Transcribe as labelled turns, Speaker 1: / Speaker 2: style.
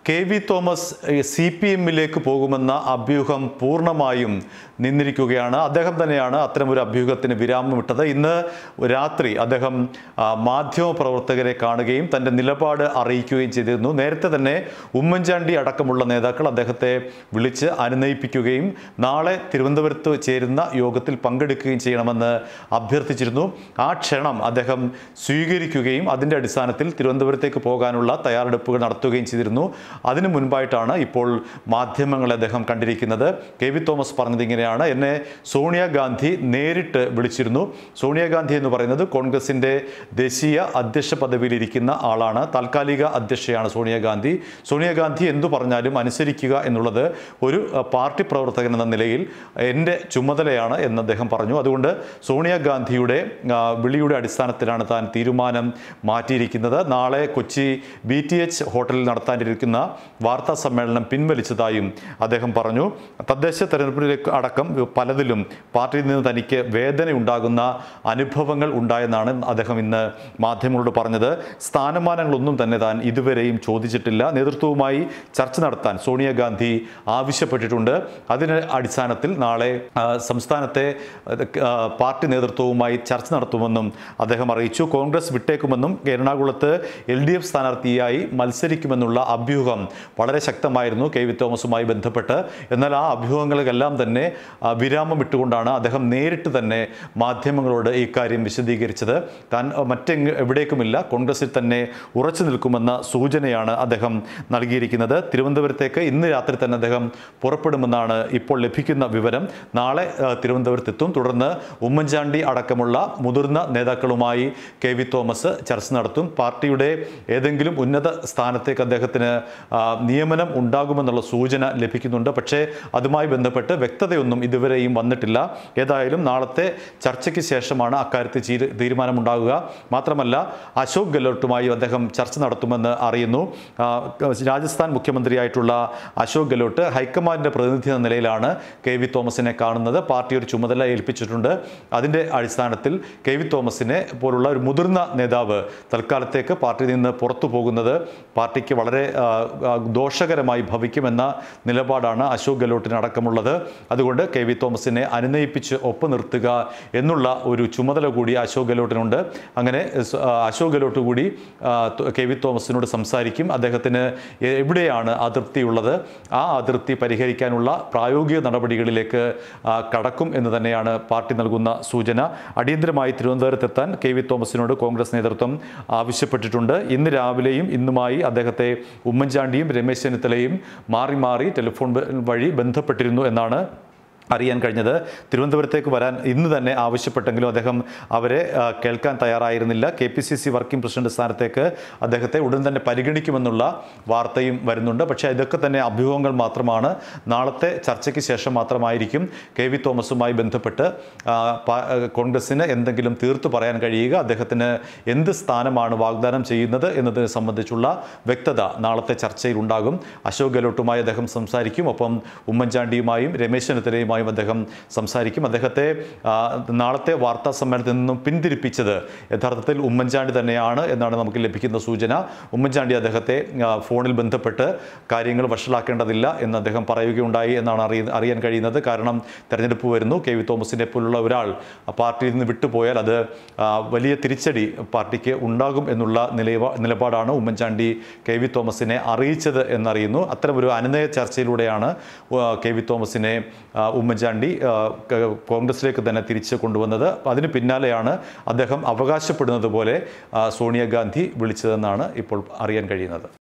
Speaker 1: K V Thomas C P എമ്മിലേക്ക് പോകുമെന്ന അഭ്യൂഹം പൂർണ്ണമായും നിന്നിരിക്കുകയാണ് അദ്ദേഹം തന്നെയാണ് അത്തരമൊരു അഭ്യൂഹത്തിന് വിരാമമിട്ടത് ഇന്ന് രാത്രി അദ്ദേഹം ആ, മാധ്യമപ്രവർത്തകരെ കാണുകയും തൻ്റെ നിലപാട് അറിയിക്കുകയും ചെയ്തിരുന്നു നേരത്തെ തന്നെ ഉമ്മൻചാണ്ടി അടക്കമുള്ള നേതാക്കൾ അദ്ദേഹത്തെ വിളിച്ച് അനുനയിപ്പിക്കുകയും നാളെ തിരുവനന്തപുരത്ത് ചേരുന്ന യോഗത്തിൽ പങ്കെടുക്കുകയും ചെയ്യണമെന്ന് അഭ്യർത്ഥിച്ചിരുന്നു ആ ക്ഷണം അദ്ദേഹം സ്വീകരിക്കുകയും അതിൻ്റെ അടിസ്ഥാനത്തിൽ തിരുവനന്തപുരത്തേക്ക് പോകാനുള്ള തയ്യാറെടുപ്പുകൾ നടത്തുകയും ചെയ്തിരുന്നു അതിനു മുൻപായിട്ടാണ് ഇപ്പോൾ മാധ്യമങ്ങളെ അദ്ദേഹം കണ്ടിരിക്കുന്നത് കെ വി തോമസ് പറഞ്ഞത് ഇങ്ങനെയാണ് എന്നെ സോണിയാഗാന്ധി നേരിട്ട് വിളിച്ചിരുന്നു സോണിയാഗാന്ധി എന്ന് പറയുന്നത് കോൺഗ്രസിൻ്റെ ദേശീയ അധ്യക്ഷ പദവിയിലിരിക്കുന്ന ആളാണ് താൽക്കാലിക അധ്യക്ഷയാണ് സോണിയാഗാന്ധി സോണിയാഗാന്ധി എന്തു പറഞ്ഞാലും അനുസരിക്കുക എന്നുള്ളത് ഒരു അഹ്, പാർട്ടി പ്രവർത്തകൻ എന്ന നിലയിൽ എൻ്റെ ചുമതലയാണ് എന്ന് അദ്ദേഹം പറഞ്ഞു അതുകൊണ്ട് സോണിയാഗാന്ധിയുടെ ആ, വിളിയുടെ അടിസ്ഥാനത്തിലാണ് താൻ തീരുമാനം മാറ്റിയിരിക്കുന്നത് നാളെ കൊച്ചി ബി ടി എച്ച് ഹോട്ടലിൽ നടത്താനിരിക്കുന്ന വാർത്താ സമ്മേളനം പിൻവലിച്ചതായും അദ്ദേഹം പറഞ്ഞു തദ്ദേശ തെരഞ്ഞെടുപ്പിലേക്ക് അടക്കം പലതിലും പാർട്ടിയിൽ നിന്ന് തനിക്ക് വേദന ഉണ്ടാകുന്ന അനുഭവങ്ങൾ ഉണ്ടായെന്നാണ് അദ്ദേഹം ഇന്ന് മാധ്യമങ്ങളോട് പറഞ്ഞത് സ്ഥാനമാനങ്ങളൊന്നും തന്നെ താൻ ഇതുവരെയും ചോദിച്ചിട്ടില്ല നേതൃത്വവുമായി ചർച്ച നടത്താൻ സോണിയാഗാന്ധി ആവശ്യപ്പെട്ടിട്ടുണ്ട് അതിന് അടിസ്ഥാനത്തിൽ നാളെ ആ, സംസ്ഥാനത്തെ ആ, പാർട്ടി നേതൃത്വവുമായി ചർച്ച നടത്തുമെന്നും അദ്ദേഹം അറിയിച്ചു കോൺഗ്രസ് വിട്ടേക്കുമെന്നും എറണാകുളത്ത് എൽ ഡി എഫ് സ്ഥാനാർത്ഥിയായി മത്സരിക്കുമെന്നുള്ള അഭ്യൂഹം വളരെ ശക്തമായിരുന്നു കെ വി തോമസുമായി ബന്ധപ്പെട്ട് എന്നാൽ ആ അഭ്യൂഹങ്ങൾക്കെല്ലാം തന്നെ ആ, വിരാമം ഇട്ടുകൊണ്ടാണ് അദ്ദേഹം നേരിട്ട് തന്നെ മാധ്യമങ്ങളോട് ഇക്കാര്യം വിശദീകരിച്ചത് താൻ ആ, മറ്റെങ്ങ എവിടേക്കുമില്ല കോൺഗ്രസിൽ തന്നെ ഉറച്ചു നിൽക്കുമെന്ന സൂചനയാണ് അദ്ദേഹം നൽകിയിരിക്കുന്നത് തിരുവനന്തപുരത്തേക്ക് ഇന്ന് രാത്രി തന്നെ അദ്ദേഹം പുറപ്പെടുമെന്നാണ് ഇപ്പോൾ ലഭിക്കുന്ന വിവരം നാളെ ആ, തിരുവനന്തപുരത്തെത്തും തുടർന്ന് ഉമ്മൻചാണ്ടി അടക്കമുള്ള മുതിർന്ന നേതാക്കളുമായി കെ വി തോമസ് ചർച്ച നടത്തും പാർട്ടിയുടെ ഏതെങ്കിലും ഉന്നത സ്ഥാനത്തേക്ക് അദ്ദേഹത്തിന് ആ, നിയമനം ഉണ്ടാകുമെന്നുള്ള സൂചന ലഭിക്കുന്നുണ്ട് പക്ഷേ അതുമായി ബന്ധപ്പെട്ട് വ്യക്തതയൊന്നും ഇതുവരെയും വന്നിട്ടില്ല ഏതായാലും നാളത്തെ ചർച്ചയ്ക്ക് ശേഷമാണ് അക്കാര്യത്തിൽ ചീര- തീരുമാനമുണ്ടാകുക മാത്രമല്ല അശോക് ഗെഹ്ലോട്ടുമായി അദ്ദേഹം ചർച്ച നടത്തുമെന്ന് അറിയുന്നു ആ, രാജസ്ഥാൻ മുഖ്യമന്ത്രിയായിട്ടുള്ള അശോക് ഗെഹ്ലോട്ട് ഹൈക്കമാൻഡിൻ്റെ പ്രതിനിധി എന്ന നിലയിലാണ് കെ വി തോമസിനെ കാണുന്നത് പാർട്ടി ഒരു ചുമതല ഏൽപ്പിച്ചിട്ടുണ്ട് അതിൻ്റെ അടിസ്ഥാനത്തിൽ കെ വി തോമസിനെ പോലുള്ള ഒരു മുതിർന്ന നേതാവ് തൽക്കാലത്തേക്ക് പാർട്ടിയിൽ നിന്ന് പുറത്തു പോകുന്നത് പാർട്ടിക്ക് വളരെ ആ, ആ, ദോഷകരമായി ഭവിക്കുമെന്ന നിലപാടാണ് അശോക് ഗെഹ്ലോട്ടിന് അടക്കമുള്ളത് അതുകൊണ്ട് കെ വി തോമസിനെ അനുനയിപ്പിച്ച് ഒപ്പം നിർത്തുക എന്നുള്ള ഒരു ചുമതല കൂടി അശോക് ഗെഹ്ലോട്ടിനുണ്ട് അങ്ങനെ സ്- ആ, അശോക് ഗെഹ്ലോട്ട് കൂടി ആ, ത- കെ വി തോമസിനോട് സംസാരിക്കും അദ്ദേഹത്തിന് എവിടെയാണ് അതിർത്തിയുള്ളത് ആ അതിർത്തി പരിഹരിക്കാനുള്ള പ്രായോഗിക നടപടികളിലേക്ക് ആ, കടക്കും എന്ന് തന്നെയാണ് പാർട്ടി നൽകുന്ന സൂചന അടിയന്തരമായി തിരുവനന്തപുരത്തെത്താൻ കെ വി തോമസിനോട് കോൺഗ്രസ് നേതൃത്വം ആവശ്യപ്പെട്ടിട്ടുണ്ട് ഇന്ന് രാവിലെയും ഇന്നുമായി അദ്ദേഹത്തെ ഉമ്മൻചാണ്ടിയും രമേശ് ചെന്നിത്തലയും മാറി മാറി ടെലിഫോൺ ബ- വഴി ബന്ധപ്പെട്ടിരുന്നു എന്നാണ് അറിയാൻ കഴിഞ്ഞത് തിരുവനന്തപുരത്തേക്ക് വരാൻ ഇന്ന് തന്നെ ആവശ്യപ്പെട്ടെങ്കിലും അദ്ദേഹം അവരെ ആ, കേൾക്കാൻ തയ്യാറായിരുന്നില്ല K P C C working president സ്ഥാനത്തേക്ക് അദ്ദേഹത്തെ ഉടൻ തന്നെ പരിഗണിക്കുമെന്നുള്ള വാർത്തയും വരുന്നുണ്ട് പക്ഷേ ഇതൊക്കെ തന്നെ അഭ്യൂഹങ്ങൾ മാത്രമാണ് നാളത്തെ ചർച്ചയ്ക്ക് ശേഷം മാത്രമായിരിക്കും കെ വി തോമസുമായി ബന്ധപ്പെട്ട് ആ, പ- ആ, കോൺഗ്രസിന് എന്തെങ്കിലും തീർത്തു പറയാൻ കഴിയുക അദ്ദേഹത്തിന് എന്ത് സ്ഥാനമാണ് വാഗ്ദാനം ചെയ്യുന്നത് എന്നതിനെ സംബന്ധിച്ചുള്ള വ്യക്തത നാളത്തെ ചർച്ചയിൽ ഉണ്ടാകും അശോക് ഗെഹ്ലോട്ടുമായി അദ്ദേഹം സംസാരിക്കും ഒപ്പം ഉമ്മൻചാണ്ടിയുമായും രമേശ് ചെന്നിത്തലയുമായും അദ്ദേഹം സംസാരിക്കും അദ്ദേഹത്തെ ആ, നാളത്തെ വാർത്താ സമ്മേളനത്തിൽ നിന്നും പിന്തിരിപ്പിച്ചത് യഥാർത്ഥത്തിൽ ഉമ്മൻചാണ്ടി തന്നെയാണ് എന്നാണ് നമുക്ക് ലഭിക്കുന്ന സൂചന ഉമ്മൻചാണ്ടി അദ്ദേഹത്തെ ആ, ഫോണിൽ ബന്ധപ്പെട്ട് കാര്യങ്ങൾ വഷളാക്കേണ്ടതില്ല എന്ന് അദ്ദേഹം പറയുകയുണ്ടായി എന്നാണ് അറിയ അറിയാൻ കഴിയുന്നത് കാരണം തെരഞ്ഞെടുപ്പ് വരുന്നു കെ വി തോമസിനെ പോലുള്ള ഒരാൾ ആ പാർട്ടിയിൽ നിന്ന് വിട്ടുപോയാൽ അത് ആ, വലിയ തിരിച്ചടി പാർട്ടിക്ക് ഉണ്ടാകും എന്നുള്ള നിലപാ നിലപാടാണ് ഉമ്മൻചാണ്ടി കെ വി തോമസിനെ അറിയിച്ചത് എന്നറിയുന്നു അത്തരമൊരു അനുനയ ചർച്ചയിലൂടെയാണ് ആ, കെ വി തോമസിനെ ആ, ഉമ്മൻചാണ്ടി ആ, ക- കോൺഗ്രസിലേക്ക് തന്നെ തിരിച്ച് കൊണ്ടുവന്നത് അതിന് പിന്നാലെയാണ് അദ്ദേഹം അവകാശപ്പെടുന്നത് പോലെ ആ, സോണിയാഗാന്ധി വിളിച്ചതെന്നാണ് ഇപ്പോൾ അറിയാൻ കഴിയുന്നത്